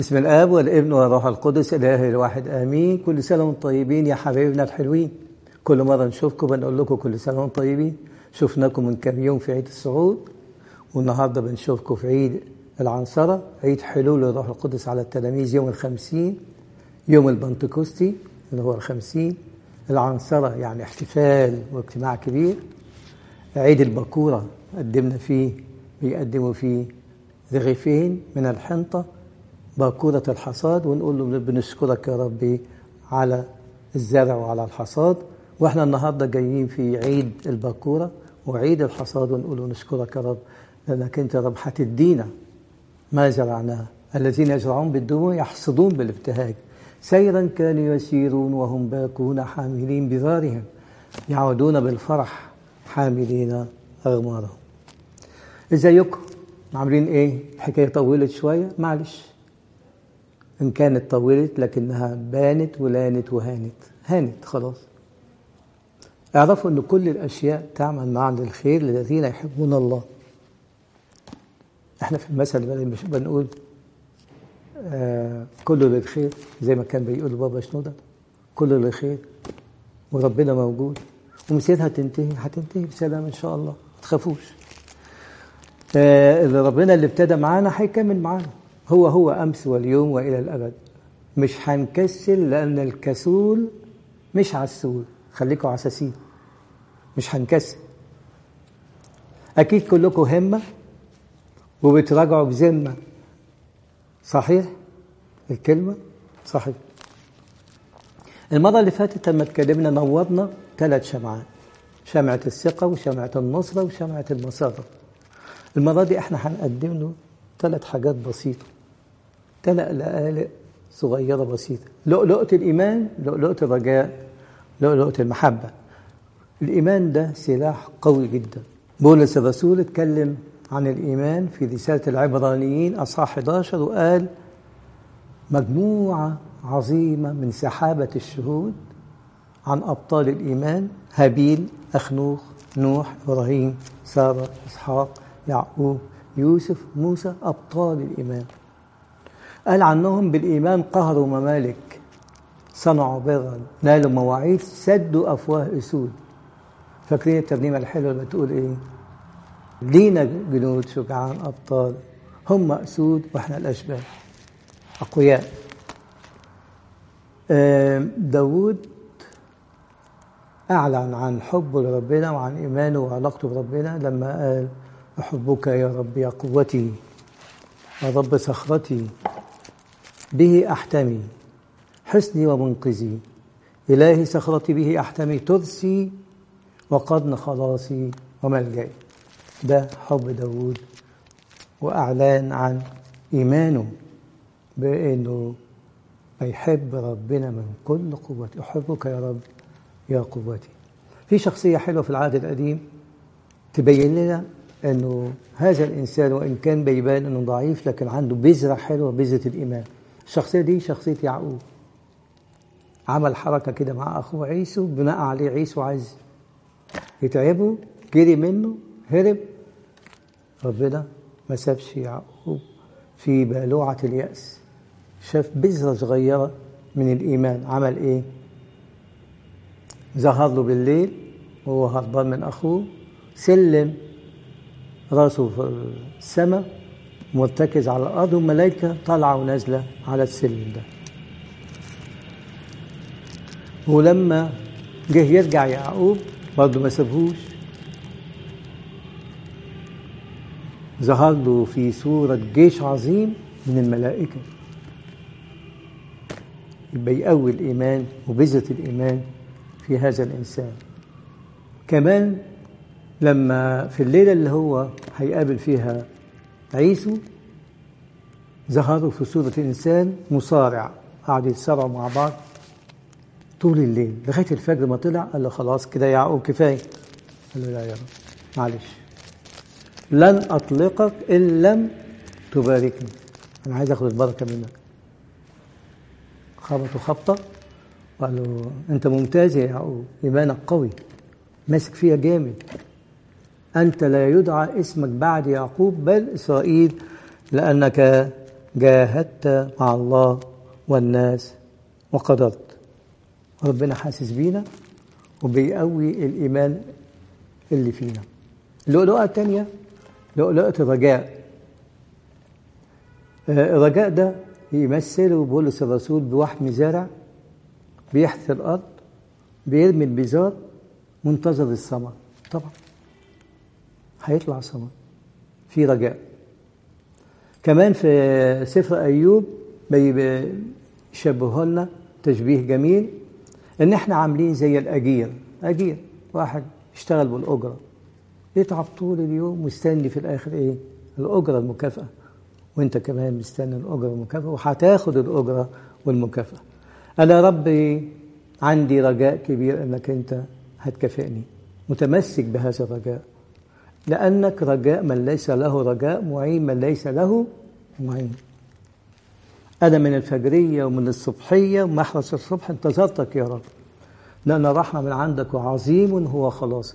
بسم الاب والابن والروح القدس الاله الواحد امين كل سنه وانتم طيبين يا حبايبنا الحلوين كل مره نشوفكم بنقول لكم كل سنه وانتم طيبين شفناكم من كام يوم في عيد الصعود والنهارده بنشوفكم في عيد العنصره عيد حلول الروح القدس على التلاميذ يوم الخمسين يوم البنتكوستي اللي هو الخمسين العنصره يعني احتفال واجتماع كبير عيد البكوره قدمنا فيه بيقدموا فيه رغيفين من الحنطه باكورة الحصاد ونقول له بنشكرك يا ربي على الزرع وعلى الحصاد واحنا النهارده جايين في عيد الباكورة وعيد الحصاد ونقول له نشكرك يا رب لأنك أنت يا رب هتدينا ما زرعناه الذين يزرعون بالدموع يحصدون بالابتهاج سيرا كانوا يسيرون وهم باكون حاملين بذارهم يعودون بالفرح حاملين أغمارهم ازيكم عاملين ايه الحكايه طولت شويه معلش إن كانت طولت لكنها بانت ولانت وهانت هانت خلاص اعرفوا أن كل الأشياء تعمل معا للخير للذين يحبون الله احنا في المثل مش بنقول آه كله للخير زي ما كان بيقول بابا شنودة كله للخير وربنا موجود ومسيرها هتنتهي هتنتهي بسلام ان شاء الله ما تخافوش آه اللي ربنا اللي ابتدى معانا هيكمل معانا هو هو أمس واليوم وإلى الأبد مش هنكسل لأن الكسول مش عسول خليكوا عساسين مش هنكسل أكيد كلكم همة وبتراجعوا بذمة صحيح الكلمة صحيح المرة اللي فاتت لما اتكلمنا نورنا ثلاث شمعات شمعة الثقة وشمعة النصرة وشمعة المسارة المرة دي احنا هنقدم له ثلاث حاجات بسيطة ثلاث لقالق صغيرة بسيطة لؤلؤة الإيمان لؤلؤة الرجاء لؤلؤة المحبة الإيمان ده سلاح قوي جدا بولس الرسول اتكلم عن الإيمان في رسالة العبرانيين أصحاح 11 وقال مجموعة عظيمة من سحابة الشهود عن أبطال الإيمان هابيل أخنوخ نوح إبراهيم سارة إسحاق يعقوب يوسف موسى أبطال الإيمان قال عنهم بالإيمان قهروا ممالك صنعوا برا نالوا مواعيد سدوا أفواه أسود فاكرين الترنيمة الحلوة اللي بتقول إيه لينا جنود شجعان أبطال هم أسود وإحنا الأشباه أقوياء داود أعلن عن حبه لربنا وعن إيمانه وعلاقته بربنا لما قال أحبك يا رب يا قوتي يا رب صخرتي به أحتمي حسني ومنقذي إلهي صخرتي به أحتمي ترسي وقرن خلاصي وملجئي ده حب داود وأعلان عن إيمانه بأنه يحب ربنا من كل قوتي أحبك يا رب يا قوتي في شخصية حلوة في العهد القديم تبين لنا أنه هذا الإنسان وإن كان بيبان أنه ضعيف لكن عنده بذرة حلوة بذرة الإيمان الشخصية دي شخصية يعقوب عمل حركة كده مع أخوه عيسو بناء عليه عيسو عايز يتعبه جري منه هرب ربنا ما سابش يعقوب في بالوعة اليأس شاف بذرة صغيرة من الإيمان عمل إيه؟ ظهر له بالليل وهو هربان من أخوه سلم راسه في السماء مرتكز على الأرض والملائكة طالعة ونازلة على السلم ده ولما جه يرجع يعقوب برضه ما سابهوش ظهر له في صورة جيش عظيم من الملائكة يبقى يقوي الإيمان وبذرة الإيمان في هذا الإنسان كمان لما في الليلة اللي هو هيقابل فيها عيسو ظهروا في صورة إنسان مصارع قعدوا يتصارعوا مع بعض طول الليل لغاية الفجر ما طلع قال له خلاص كده يا يعقوب كفاية قال له لا يا رب معلش لن أطلقك إن لم تباركني أنا عايز أخذ البركة منك خبطوا خبطة وقال له أنت ممتاز يا يعقوب إيمانك قوي ماسك فيها جامد أنت لا يدعى اسمك بعد يعقوب بل إسرائيل لأنك جاهدت مع الله والناس وقدرت ربنا حاسس بينا وبيقوي الإيمان اللي فينا اللؤلؤة الثانية لؤلؤة الرجاء الرجاء ده يمثله بولس الرسول بواحد مزارع بيحث الأرض بيرمي البذار منتظر الثمر طبعا هيطلع ثمر في رجاء كمان في سفر أيوب بيشبهوا لنا تشبيه جميل إن إحنا عاملين زي الأجير أجير واحد يشتغل بالأجرة يتعب طول اليوم مستني في الآخر إيه؟ الأجرة المكافأة وأنت كمان مستني الأجرة والمكافأة وهتاخد الأجرة والمكافأة أنا ربي عندي رجاء كبير أنك أنت هتكافئني متمسك بهذا الرجاء لأنك رجاء من ليس له رجاء معين من ليس له معين أنا من الفجرية ومن الصبحية ومحرس الصبح انتظرتك يا رب لأن رحمة من عندك وعظيم هو خلاص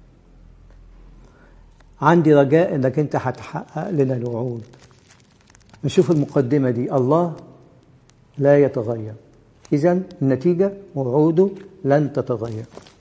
عندي رجاء أنك أنت هتحقق لنا الوعود نشوف المقدمة دي الله لا يتغير إذا النتيجة وعوده لن تتغير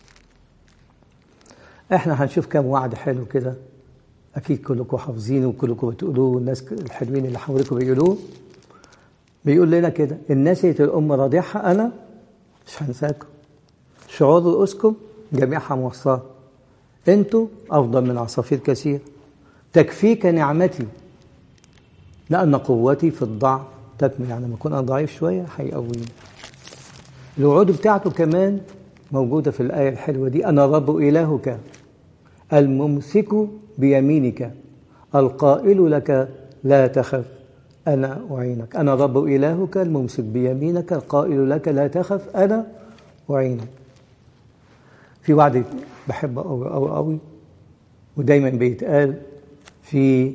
احنا هنشوف كام وعد حلو كده اكيد كلكم حافظينه وكلكم بتقولوه والناس الحلوين اللي حواليكم بيقولوه بيقول لنا كده الناس الام راضعها انا مش هنساكم شعور رؤوسكم جميعها موصاه انتوا افضل من عصافير كثير تكفيك نعمتي لان قوتي في الضعف تكمل يعني لما اكون انا ضعيف شويه هيقويني الوعود بتاعته كمان موجوده في الايه الحلوه دي انا رب الهك الممسك بيمينك القائل لك لا تخف أنا أعينك أنا رب إلهك الممسك بيمينك القائل لك لا تخف أنا أعينك في وعد بحبه أوي أوي أوي ودايما بيتقال في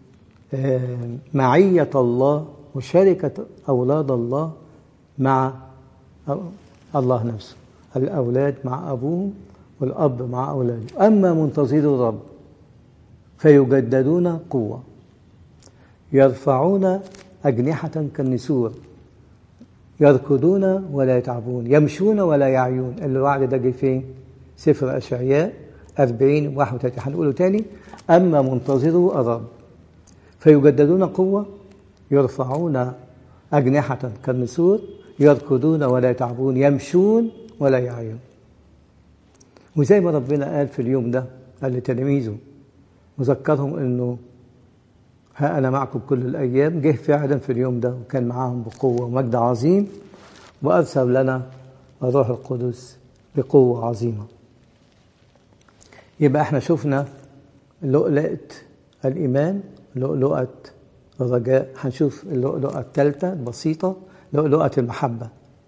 معية الله وشركة أولاد الله مع الله نفسه الأولاد مع أبوهم والأب مع أولاده أما منتظر الرب فيجددون قوة يرفعون أجنحة كالنسور يركضون ولا يتعبون يمشون ولا يعيون الوعد ده جه فين؟ سفر أشعياء 40 31 هنقوله تاني أما منتظروا الرب فيجددون قوة يرفعون أجنحة كالنسور يركضون ولا يتعبون يمشون ولا يعيون وزي ما ربنا قال في اليوم ده قال لتلاميذه وذكرهم انه ها انا معكم كل الايام جه فعلا في اليوم ده وكان معاهم بقوه ومجد عظيم وارسل لنا الروح القدس بقوه عظيمه يبقى احنا شفنا لؤلؤه الايمان لؤلؤه الرجاء هنشوف اللؤلؤه الثالثه البسيطه لؤلؤه المحبه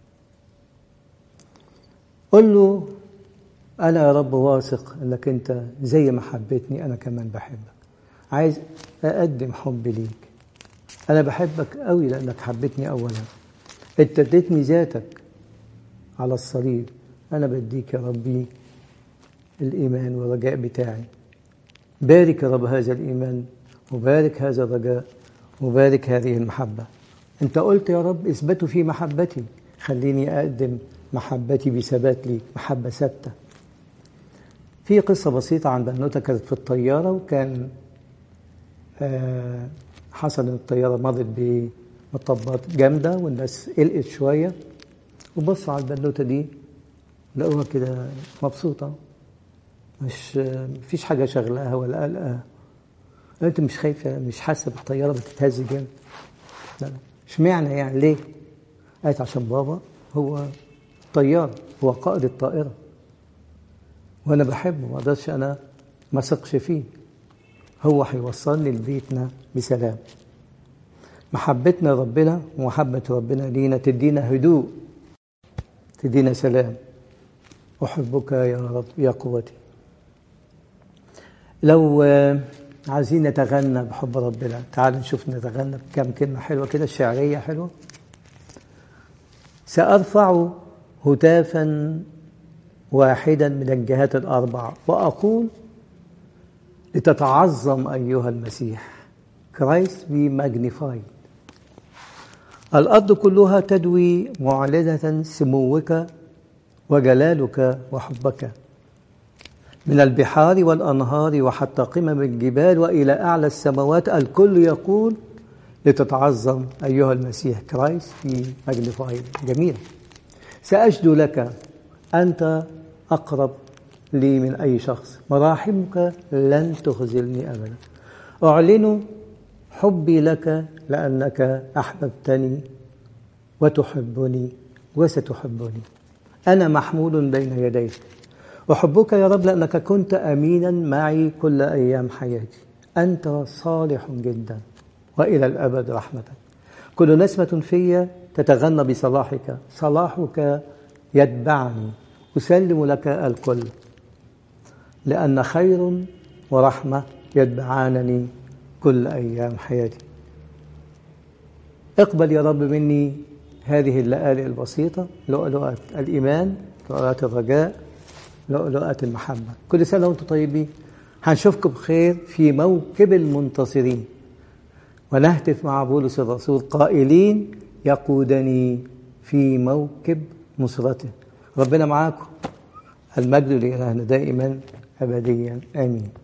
قل له أنا يا رب واثق إنك أنت زي ما حبيتني أنا كمان بحبك عايز أقدم حبي ليك أنا بحبك قوي لأنك حبيتني أولا أنت اديتني ذاتك على الصليب أنا بديك يا ربي الإيمان والرجاء بتاعي بارك يا رب هذا الإيمان وبارك هذا الرجاء وبارك هذه المحبة أنت قلت يا رب اثبتوا في محبتي خليني أقدم محبتي بثبات ليك محبة ثابته في قصة بسيطة عن بنوتة كانت في الطيارة وكان آه حصل ان الطيارة مرت بمطبات جامدة والناس قلقت شوية وبصوا على البنوتة دي لقوها كده مبسوطة مش مفيش حاجة شغلاها ولا قلقها انت مش خايفة مش حاسة بالطيارة بتتهز جامد لا لا اشمعنى يعني ليه؟ قالت عشان بابا هو طيار هو قائد الطائرة وانا بحبه ما اقدرش انا ما اثقش فيه هو هيوصلني لبيتنا بسلام محبتنا لربنا ومحبة ربنا لينا تدينا هدوء تدينا سلام أحبك يا رب يا قوتي لو عايزين نتغنى بحب ربنا تعالوا نشوف نتغنى بكم كلمة حلوة كده الشعرية حلوة سأرفع هتافا واحدا من الجهات الأربع وأقول لتتعظم أيها المسيح Christ be magnified الأرض كلها تدوي معلنة سموك وجلالك وحبك من البحار والأنهار وحتى قمم الجبال وإلى أعلى السماوات الكل يقول لتتعظم أيها المسيح كرايست في ماجنيفاي جميل سأجدو لك أنت أقرب لي من أي شخص مراحمك لن تخزلني أبدا أعلن حبي لك لأنك أحببتني وتحبني وستحبني أنا محمول بين يديك أحبك يا رب لأنك كنت أمينا معي كل أيام حياتي أنت صالح جدا وإلى الأبد رحمتك كل نسمة في تتغنى بصلاحك صلاحك يتبعني أسلم لك الكل لأن خير ورحمة يتبعانني كل أيام حياتي اقبل يا رب مني هذه اللآلئ البسيطة لؤلؤة الإيمان لؤلؤة الرجاء لؤلؤة المحبة كل سنة وانتم طيبين هنشوفكم بخير في موكب المنتصرين ونهتف مع بولس الرسول قائلين يقودني في موكب نصرته ربنا معاكم المجد لإلهنا دائما أبديا آمين